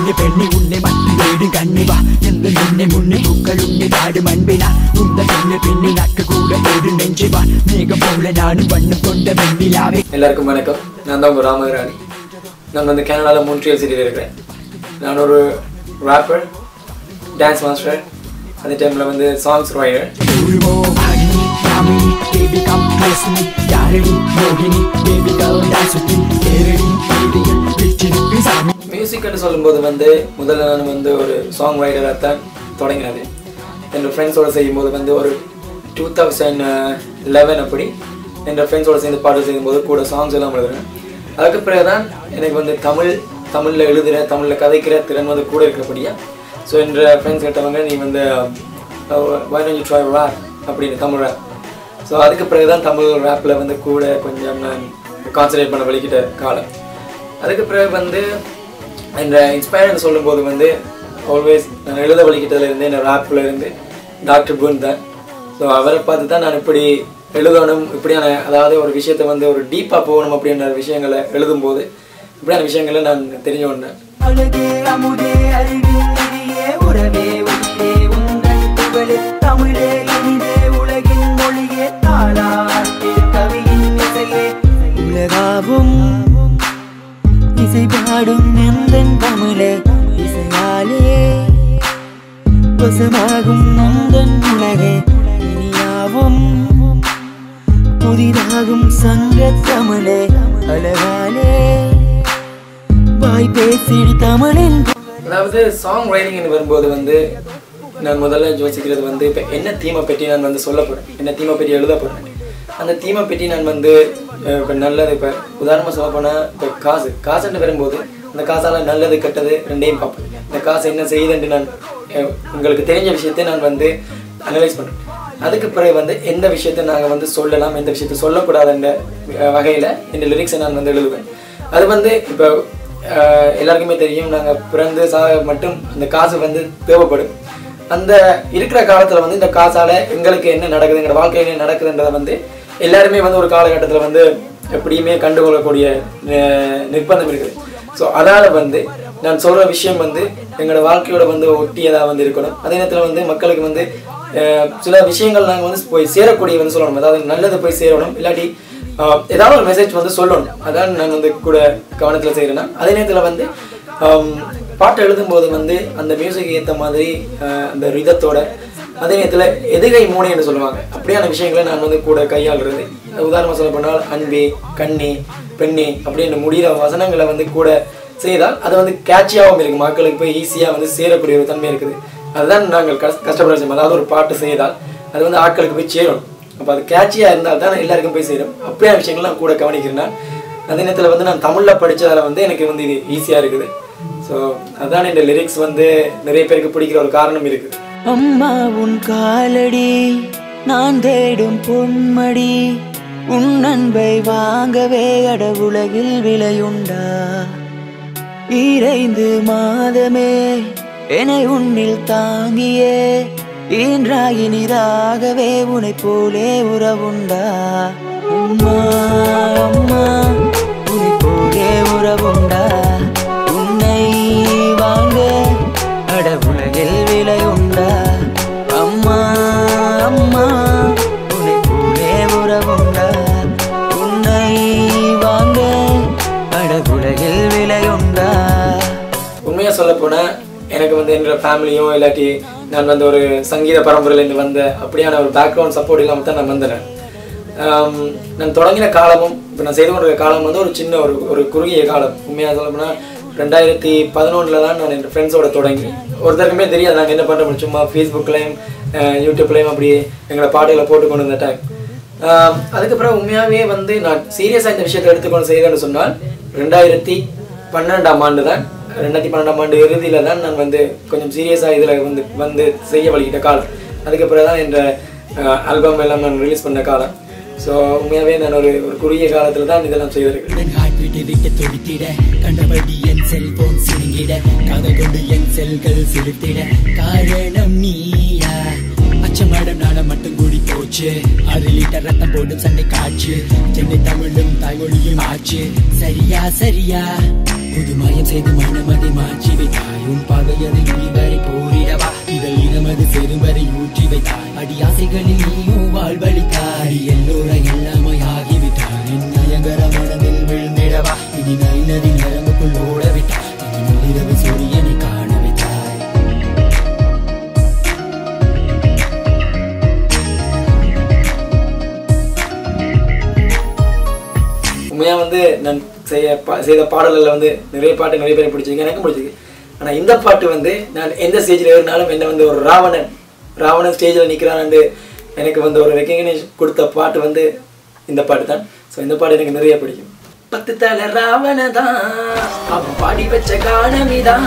பெண்ணு பெண்ணி உன்னை மத்தி தேடும் கண்ணிவா எந்த நின்னை முன்னே பூக்கள் உன்னை நாடும் அன்பினா உந்த பெண்ணு பெண்ணி நக்கு கூட தேடும் நெஞ்சிவா மேகம் போல நானும் வண்ணம் கொண்ட வெண்ணிலாவே எல்லாருக்கும் வணக்கம் நான் தான் உங்கள் ராமகராணி நான் வந்து கனடாவில் மோன்ட்ரியல் சிட்டியில் இருக்கிறேன் நான் ஒரு ராப்பர் டான்ஸ் மாஸ்டர் அந்த டைமில் வந்து சாங்ஸ் ரைடர் Purvo Bhagini Yamini Baby come close to me Yarani Yogini Baby girl dance with me Kerali Baby Pichini Sami மியூசிக்னு சொல்லும்போது வந்து முதல்ல நான் வந்து ஒரு சாங் ரைடராக தான் தொடங்கினது என்னோடய ஃப்ரெண்ட்ஸோட செய்யும்போது வந்து ஒரு டூ தௌசண்ட் லெவன் அப்படி என்னோட ஃப்ரெண்ட்ஸோட சேர்ந்து பாட்டு செய்யும்போது கூட சாங்ஸ் எல்லாம் எழுதுறேன் அதுக்கு பிறகு தான் எனக்கு வந்து தமிழ் தமிழில் எழுதுகிற தமிழில் கதைக்கிற திறன் வந்து கூட இருக்கிறபடியா ஸோ என்ற ஃப்ரெண்ட்ஸ் கிட்டவங்க நீ வந்து வை யூ ட்ரை ரேப் அப்படின்னு தமிழ் ரேப் ஸோ அதுக்கு பிறகு தான் தமிழ் ரேப்பில் வந்து கூட கொஞ்சம் நான் கான்சன்ட்ரேட் பண்ண வலிக்கிட்ட காலம் அதுக்கு பிறகு வந்து இந்த இன்ஸ்பயர்னு சொல்லும்போது வந்து ஆல்வேஸ் நான் எழுத வலிக்கிட்டதுல இருந்து இந்த ரேப்பில் இருந்து டாக்டர் புன் தான் ஸோ அவரை பார்த்து தான் நான் இப்படி எழுதணும் இப்படியான அதாவது ஒரு விஷயத்தை வந்து ஒரு டீப்பாக போகணும் அப்படின்ற விஷயங்களை எழுதும்போது இப்படியான விஷயங்களை நான் தெரிஞ்சு கொண்டேன் அழகே அமுதே அருகில் நிதியே உறவே உயிரே உங்கள் புகழே தமிழே இனிதே உலகின் மொழியே தாளாட்டு கவியின் இசையே உலகாவும் இசை பாடும் எந்தன் தமிழே இசையாலே வசமாகும் நந்தன் உலகே இனியாவும் புதிதாகும் சங்க தமிழே அழகாலே வாய் பேசிடு தமிழின் அதாவது சாங் ரைட்டிங்னு வரும்போது வந்து நான் முதல்ல யோசிக்கிறது வந்து இப்போ என்ன தீமை பற்றி நான் வந்து சொல்ல போகிறேன் என்ன தீமை பற்றி எழுத போகிறேன் அந்த தீமை பற்றி நான் வந்து இப்போ நல்லது இப்போ உதாரணமாக சொல்ல போனால் இப்போ காசு காசுன்னு வரும்போது அந்த காசால் நல்லது கெட்டது ரெண்டையும் பார்ப்பேன் இந்த காசு என்ன செய்யுதுன்ட்டு நான் அஹ், உங்களுக்கு தெரிஞ்ச விஷயத்தை நான் வந்து அனலைஸ் பண்ணுறேன் அதுக்கு பிறகு வந்து எந்த விஷயத்தை நாங்கள் வந்து சொல்லலாம் எந்த விஷயத்தை சொல்லக்கூடாதுன்ற வகையில் இந்த லிரிக்ஸை நான் வந்து எழுதுவேன் அது வந்து இப்போ ஆஹ் எல்லாருக்குமே தெரியும் நாங்கள் பிறந்து சாக மட்டும் அந்த காசு வந்து தேவைப்படும் அந்த இருக்கிற காலத்தில் வந்து இந்த காசால் எங்களுக்கு என்ன நடக்குது எங்களோட வாழ்க்கையில் என்ன நடக்குதுன்றதை வந்து எல்லாருமே வந்து ஒரு காலகட்டத்தில் வந்து எப்படியுமே கண்டுகொள்ளக்கூடிய அஹ், நிர்பந்தம் இருக்குது ஸோ அதால் வந்து நான் சொல்கிற விஷயம் வந்து எங்களோட வாழ்க்கையோட வந்து ஒட்டியதாக வந்து இருக்கணும் அதே நேரத்தில் வந்து மக்களுக்கு வந்து அஹ், சில விஷயங்கள் நாங்கள் வந்து போய் சேரக்கூடிய வந்து சொல்லணும் அதாவது நல்லது போய் சேரணும் இல்லாட்டி ஆஹ் ஏதாவது ஒரு மெசேஜ் வந்து சொல்லணும் அதான் நான் வந்து கூட கவனத்தில் செய்கிறேன்னா அதே நேரத்தில் வந்து ஆம், பாட்டு எழுதும்போது வந்து அந்த மியூசிக் ஏற்ற மாதிரி ஆஹ் அந்த ரிதத்தோட அதே நேரத்தில் எதுகை மூனைன்னு சொல்லுவாங்க அப்படியான விஷயங்களை நான் வந்து கூட கையாளுறது உதாரணமாக சொல்ல போனால் அன்பே கண்ணே பெண்ணே அப்படின்னு முடிகிற வசனங்களை வந்து கூட செய்தால் அது வந்து கேட்சியாகவும் இருக்குது மக்களுக்கு போய் ஈஸியாக வந்து சேரக்கூடிய ஒரு தன்மை இருக்குது அதுதான் நாங்கள் கஷ்ட கஷ்டப்பட விஷயம் அதாவது ஒரு பாட்டு செய்தால் அது வந்து ஆட்களுக்கு போய் சேரணும் அப்போ அது கேட்சியாக இருந்தால் தான் எல்லாருக்கும் போய் சேரும் அப்படியான விஷயங்கள்லாம் கூட கவனிக்கிறேன் நான். அதே நேரத்தில் வந்து நான் தமிழில் படித்ததால் வந்து எனக்கு வந்து இது ஈஸியாக இருக்குது ஸோ அதான் இந்த லிரிக்ஸ் வந்து நிறைய பேருக்கு பிடிக்கிற ஒரு காரணம் இருக்குது அம்மா உன் காலடி நான் தேடும் பொன்மடி உன் அன்பை வாங்கவே அட உலகில் விலையுண்டா இறைந்து மாதமே என்னை உன்னில் தாங்கியே ஈன்றாயினிதாகவே உனை போலே உறவுண்டா அம்மா அம்மா உனை போலே உறவுண்டா உன்னை வாங்க அட உலகில் விலை உண்டா அம்மா அம்மா உன்னை போலே உறவுண்டா உன்னை வாங்க அட உலகில் விலை உண்டா உண்மையாக சொல்ல போனால் எனக்கு வந்து என்னோட ஃபேமிலியும் இல்லாட்டி நான் வந்து ஒரு சங்கீத பரம்பரையிலேருந்து வந்த அப்படியான ஒரு பேக்ரவுண்ட் சப்போர்ட் இல்லாமல் தான் நான் வந்தேன் ஆம், நான் தொடங்கின காலமும் இப்போ நான் செய்து கொண்டிருக்க காலம் வந்து ஒரு சின்ன ஒரு ஒரு குறுகிய காலம் உண்மையாக சொல்ல போனால் ரெண்டாயிரத்தி பதினொன்றில் தான் நான் என் ஃப்ரெண்ட்ஸோட தொடங்கி ஒருத்தருக்குமே தெரியாது நாங்கள் என்ன பண்ணுறோம் சும்மா ஃபேஸ்புக்லேயும் யூடியூப்லேயும் அப்படியே எங்களை பாட்டுகளை போட்டு கொண்டு வந்த டைம் ஆஹ் அதுக்கப்புறம் உண்மையாகவே வந்து நான் சீரியஸாக இந்த விஷயத்தை எடுத்துக்கொண்டு செய்தேன்னு சொன்னால் ரெண்டாயிரத்தி பன்னெண்டாம் ஆண்டு தான் ரெண்டாயிரத்தி பன்னெண்டாம் ஆண்டு இறுதியில் தான் நான் வந்து கொஞ்சம் சீரியஸாக இதில் வந்து வந்து செய்ய வழிகிட்ட காலம் அதுக்கப்புறம் தான் இந்த ஆல்பம் எல்லாம் நான் ரிலீஸ் பண்ண காலம் ஸோ உண்மையாகவே நான் ஒரு ஒரு குறுகிய காலத்தில் தான் இதெல்லாம் செய்திருக்கேன் உடன் ஹார்ட் விட்டு விட்டு துடித்திட கண்டபடி என் செல்போன் சிறுங்கிட காதல் கொண்டு என் செல்கள் சிரித்திட காரணம் நீயா அச்சமடம் நாட மட்டும் கூடி போச்சு மூச்சு ஆறு லிட்டர் ரத்தம் போடும் சண்டை காற்று சென்னை தமிழும் தாய்மொழியும் ஆச்சு சரியா சரியா புதுமயம் செய்து மனமதை மாற்றி வைத்தாய் உன் பாதையதை நீவரை போரிடவா இதழ் இனமது பெரும்பரை ஊற்றி வைத்தாய் அடி ஆசைகளில் நீயும் வாழ்வழித்தாய் எல்லோர எல்லாமே ஆகிவிட்டாய் என் நயங்கர மனதில் விழுந்திடவா இனி நதி நரம்புக்குள் ஓட விட்டாய் இனி நள்ளிரவு சூரியனை காண வைத்தாய் உண்மையாக வந்து நான் செய்ய பா செய்த பாடல்களில் வந்து நிறைய பாட்டு நிறைய பேர் பிடிச்சிருக்கு எனக்கும் பிடிச்சிருக்கு ஆனால் இந்த பாட்டு வந்து நான் எந்த ஸ்டேஜில் ஏறினாலும் என்ன வந்து ஒரு ராவணன் ராவணன் ஸ்டேஜில் நிற்கிறான்னு எனக்கு வந்து ஒரு ரெக்கக்னேஷன் கொடுத்த பாட்டு வந்து இந்த பாட்டு தான் ஸோ இந்த பாட்டு எனக்கு நிறைய பிடிக்கும் பத்து தலை ராவண தான் அவன் பாடி வச்ச காணமிதான்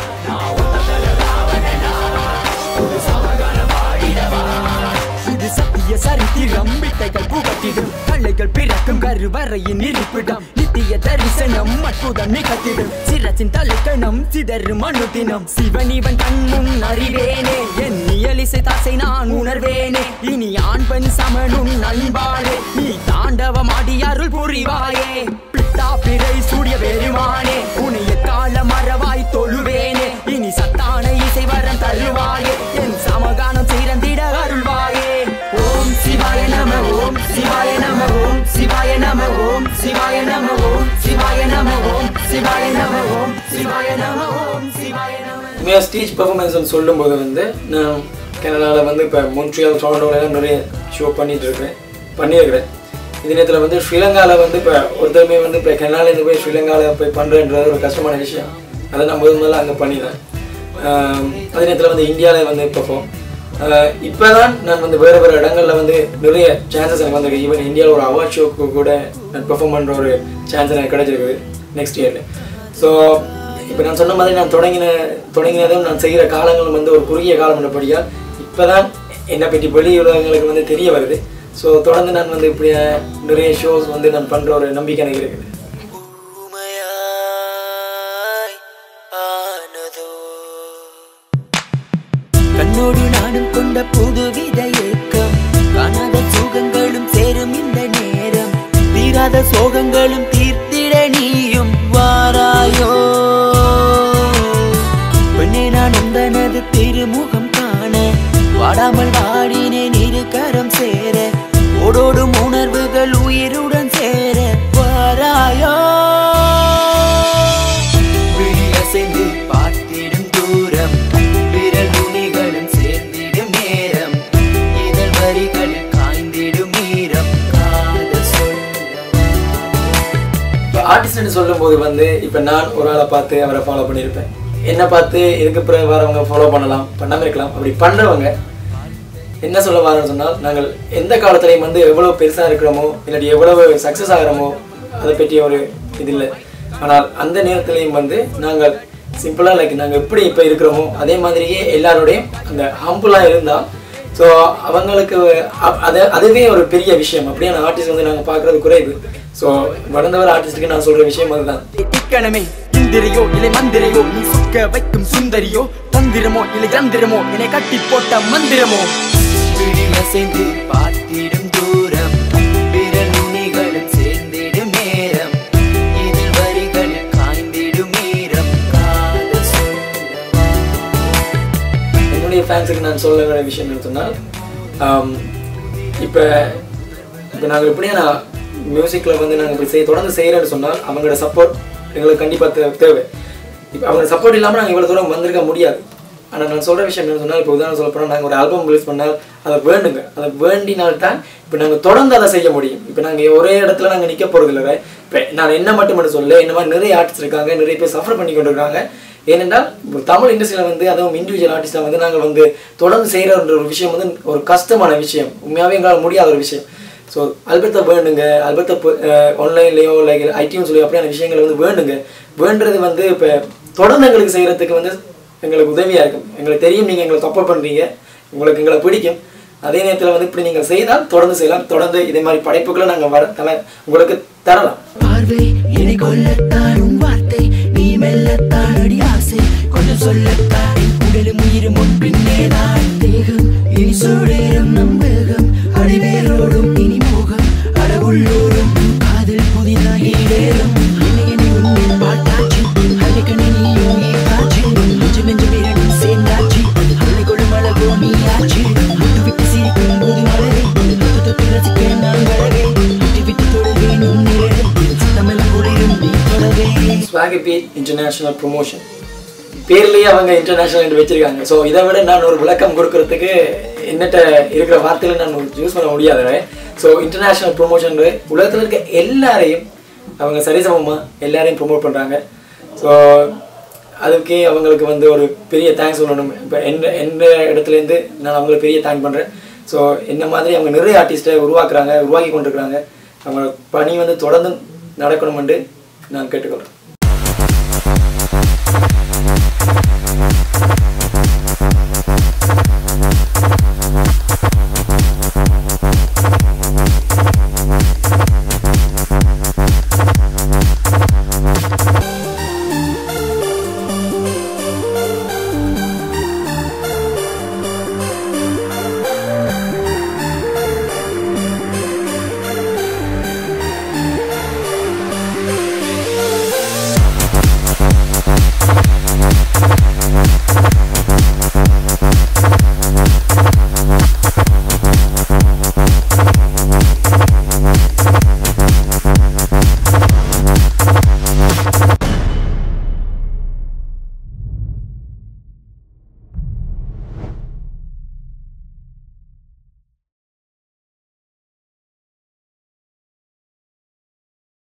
இது சத்திய சரித்திரம் விட்டைகள் புகட்டிடும் கள்ளைகள் பிறக்கும் கருவறையின் இருப்பிடம் நித்திய தரிசனம் அற்புதம் நிகழ்த்திடும் சிரசின் தலைக்கணம் சிதறும் அனுதினம் சிவன் இவன் கண்முன் அறிவேனே என் இயலிசை தாசை நான் உணர்வேனே இனி ஆண் பெண் சமனும் நண்பாளே நீ தாண்டவமாடி அருள் புரிவாயே பிட்டா பிறை சூடிய பெருமானே உனைய கால மறவாய் தொழுவேனே இனி சத்தான இசை வரம் தருவாயே என் சமகானம் சிறந்திட அருள்வாயே ஓம் சிவாய நம ஓம் சிவாய நம ஓம் சிவாய நம ஓம் சிவாய நம ஓம் சிவாய நம ஓம் சிவாய நம ஓம் சிவாய நம ஓம் சிவாய நம உண்மையாக ஸ்டேஜ் பெர்ஃபார்மன்ஸ்னு சொல்லும்போது வந்து நான் கனடாவில் வந்து இப்போ மொன்ட்ரியால் டொரண்டோலாம் நிறைய ஷோ பண்ணிட்டு இருக்கேன் பண்ணியிருக்கிறேன் இதே நேரத்தில் வந்து ஸ்ரீலங்காவில் வந்து இப்போ ஒருத்தருமே வந்து இப்போ கனடாலேருந்து போய் ஸ்ரீலங்காவில் போய் பண்ணுறன்றது ஒரு கஷ்டமான விஷயம் அதை நான் முதல் முதல்ல அங்கே பண்ணினேன் ஆம், அதே நேரத்தில் வந்து இந்தியாவில் வந்து பெர்ஃபார்ம் இப்போ தான் நான் வந்து வேறு வேறு இடங்களில் வந்து நிறைய சான்சஸ் எனக்கு வந்திருக்கு ஈவன் இந்தியாவில் ஒரு அவார்ட் ஷோக்கு கூட நான் பெர்ஃபார்ம் பண்ணுற ஒரு சான்ஸ் எனக்கு கிடைச்சிருக்குது நெக்ஸ்ட் இயரில் ஸோ இப்போ நான் சொன்ன மாதிரி நான் தொடங்கின தொடங்கினதும் நான் செய்கிற காலங்களும் வந்து ஒரு குறுகிய காலம் என்றபடியால் இப்போ தான் என்னை பற்றி வெளி உலகங்களுக்கு வந்து தெரிய வருது ஸோ தொடர்ந்து நான் வந்து இப்படி நிறைய ஷோஸ் வந்து நான் பண்ணுற ஒரு நம்பிக்கை எனக்கு இருக்குது ஊமையாய் ஆனதோ கண்ணோடு நானும் கொண்ட புதுவித ஏக்கம் காணாத சுகங்களும் சேரும் இந்த நேரம் தீராத சோகங்களும் தீர்த்திட நீயும் வாராயோ பெண்ணே நான் உந்தனது திருமுகம் காண வாடாமல் வாடினேன் இரு கரம் சேர ஓடோடும் உணர்வுகள் உயிருடன் சேர வாராயோ விழி அசைந்து பார்த்திடும் தூரம் விரல் நுனிகளும் சேர்ந்திடும் நேரம் இதழ் வரிகளில் காய்ந்திடும் ஈரம் காதல் சொல்லவா இப்போ ஆர்டிஸ்ட்னு சொல்லும்போது வந்து இப்போ நான் ஒரு ஆளை பார்த்து அவரை ஃபாலோ பண்ணியிருப்பேன் என்னை பார்த்து இதுக்கு பிறகு வரவங்க ஃபாலோ பண்ணலாம் பண்ணாமல் இருக்கலாம் அப்படி பண்ணுறவங்க என்ன சொல்ல வரேன்னு சொன்னால் நாங்கள் எந்த காலத்துலையும் வந்து எவ்வளோ பெருசாக இருக்கிறோமோ இல்லாட்டி எவ்வளவு சக்ஸஸ் ஆகிறோமோ அதை பற்றிய ஒரு இது இல்லை ஆனால் அந்த நேரத்துலையும் வந்து நாங்கள் சிம்பிளாக லைக் நாங்கள் எப்படி இப்போ இருக்கிறோமோ அதே மாதிரியே எல்லாரோடையும் அந்த ஹம்புளாக இருந்தால் ஸோ அவங்களுக்கு அ- அது அதுவே ஒரு பெரிய விஷயம் அப்படியான ஆர்டிஸ்ட் வந்து நாங்கள் பார்க்குறது குறைவு ஸோ வளர்ந்தவர் ஆர்டிஸ்ட்டுக்கு நான் சொல்கிற விஷயம் அதுதான் இக்கணமே இந்திரியோ இல்லை மந்திரையோ நீ சுக்க வைக்கும் சுந்தரியோ தந்திரமோ இல்லை யந்திரமோ என்னை கட்டி போட்ட மந்திரமோ விழி அசைந்து பார்த்திடும் தூரம் விரல் நுனிகளும் சேர்ந்திடும் நேரம் இதில் வரிகளில் காய்ந்திடும் ஈரம் காதல் சொல்லவா என்னுடைய ஃபேன்ஸுக்கு நான் சொல்ல வேண்டிய விஷயம் என்ன சொன்னால் இப்போ இப்போ நாங்கள் எப்படியா நான் மியூசிக்கில் வந்து நாங்கள் இப்படி செய்ய தொடர்ந்து செய்கிறேன்னு சொன்னால் அவங்களோட சப்போர்ட் எங்களுக்கு கண்டிப்பாக தேவை இப்போ அவங்க சப்போர்ட் இல்லாமல் நாங்கள் இவ்வளோ தூரம் வந்திருக்க முடியாது ஆனால் நான் சொல்கிற விஷயம் என்ன சொன்னால் இப்போ உதாரணம் சொல்ல போனால் நாங்கள் ஒரு ஆல்பம் ரிலீஸ் பண்ணால் அதை வேண்டுங்க அதை வேண்டினால்தான் இப்போ நாங்கள் தொடர்ந்து அதை செய்ய முடியும் இப்போ நாங்கள் ஒரே இடத்துல நாங்கள் நிற்க போகிறது இல்லை இப்போ நான் என்ன மட்டும் மட்டும் சொல்ல இந்த மாதிரி நிறைய ஆர்டிஸ்ட் இருக்காங்க நிறைய பேர் சஃபர் பண்ணி கொண்டு இருக்காங்க ஏனென்றால் இப்போ தமிழ் இண்டஸ்ட்ரியில் வந்து அதுவும் இண்டிவிஜுவல் ஆர்டிஸ்டாக வந்து நாங்கள் வந்து தொடர்ந்து செய்கிறன்ற ஒரு விஷயம் வந்து ஒரு கஷ்டமான விஷயம் உண்மையாகவே எங்களால் முடியாத ஒரு விஷயம் ஸோ அல்பத்தை வேண்டுங்க அல்பத்தை ஆன்லைன்லேயோ இல்லை ஐடியூன்ஸ்லையோ அப்படியான விஷயங்களை வந்து வேண்டுங்க வேண்டுறது வந்து இப்போ தொடர்ந்து எங்களுக்கு செய்கிறதுக்கு வந்து எங்களுக்கு உதவியாக இருக்கும் எங்களுக்கு தெரியும் நீங்கள் எங்களை சப்போர்ட் பண்ணுறீங்க உங்களுக்கு எங்களை பிடிக்கும் அதே நேரத்தில் வந்து இப்படி நீங்கள் செய்தால் தொடர்ந்து செய்யலாம் தொடர்ந்து இதே மாதிரி படைப்புகளை நாங்கள் வர தர உங்களுக்கு தரலாம் பார்வை என்னை கொல்லத்தான் உன் வார்த்தை நீ மெல்லத்தான் அடி ஆசை கொஞ்சம் சொல்லத்தான் என் உடலும் உயிரும் முன் பின்னேதான் தேகம் இனி சூடேறும் நம் வேகம் அடிவேரோடும் இனி மோகம் அடவுள்ளோரும் காதல் புதிதாக ஈடேறும் என்னை என்னை உன்னில் பாட்டாச்சு அன்னைக்கணி நீயும் ஏற்றாச்சு நெஞ்சு நெஞ்சு இரண்டும் சேர்ந்தாச்சு அள்ளி கொள்ளும் அழகோ நீயாச்சு விட்டு விட்டு சிரிக்கும் போது மலரே தொட்டு தொட்டு ரசிக்க நான் வரவே விட்டு விட்டு தொடுவேன் உன் நிழல் சத்தமெல்லாம் குளிரும் நீ தொடவே ஸ்வாகபி இன்டர்நேஷ்னல் ப்ரொமோஷன் பேர்லயே அவங்க இன்டர்நேஷனல் வச்சிருக்காங்க ஸோ இதை விட நான் ஒரு விளக்கம் கொடுக்கறதுக்கு என்னட்ட இருக்கிற வார்த்தையில நான் யூஸ் பண்ண முடியாது ஸோ இன்டர்நேஷ்னல் ப்ரொமோஷன் உலகத்தில் இருக்க எல்லாரையும் அவங்க சரிசமமாக எல்லாரையும் ப்ரொமோட் பண்ணுறாங்க ஸோ அதுக்கே அவங்களுக்கு வந்து ஒரு பெரிய தேங்க்ஸ் சொல்லணும் இப்போ எந்த எந்த இடத்துலேருந்து நான் அவங்களுக்கு பெரிய தேங்க் பண்ணுறேன் ஸோ என்ன மாதிரி அவங்க நிறைய ஆர்டிஸ்ட்டை உருவாக்குறாங்க உருவாக்கி கொண்டிருக்கிறாங்க அவங்க பணி வந்து தொடர்ந்து நடக்கணுமென்று நான் கேட்டுக்கொள்கிறேன்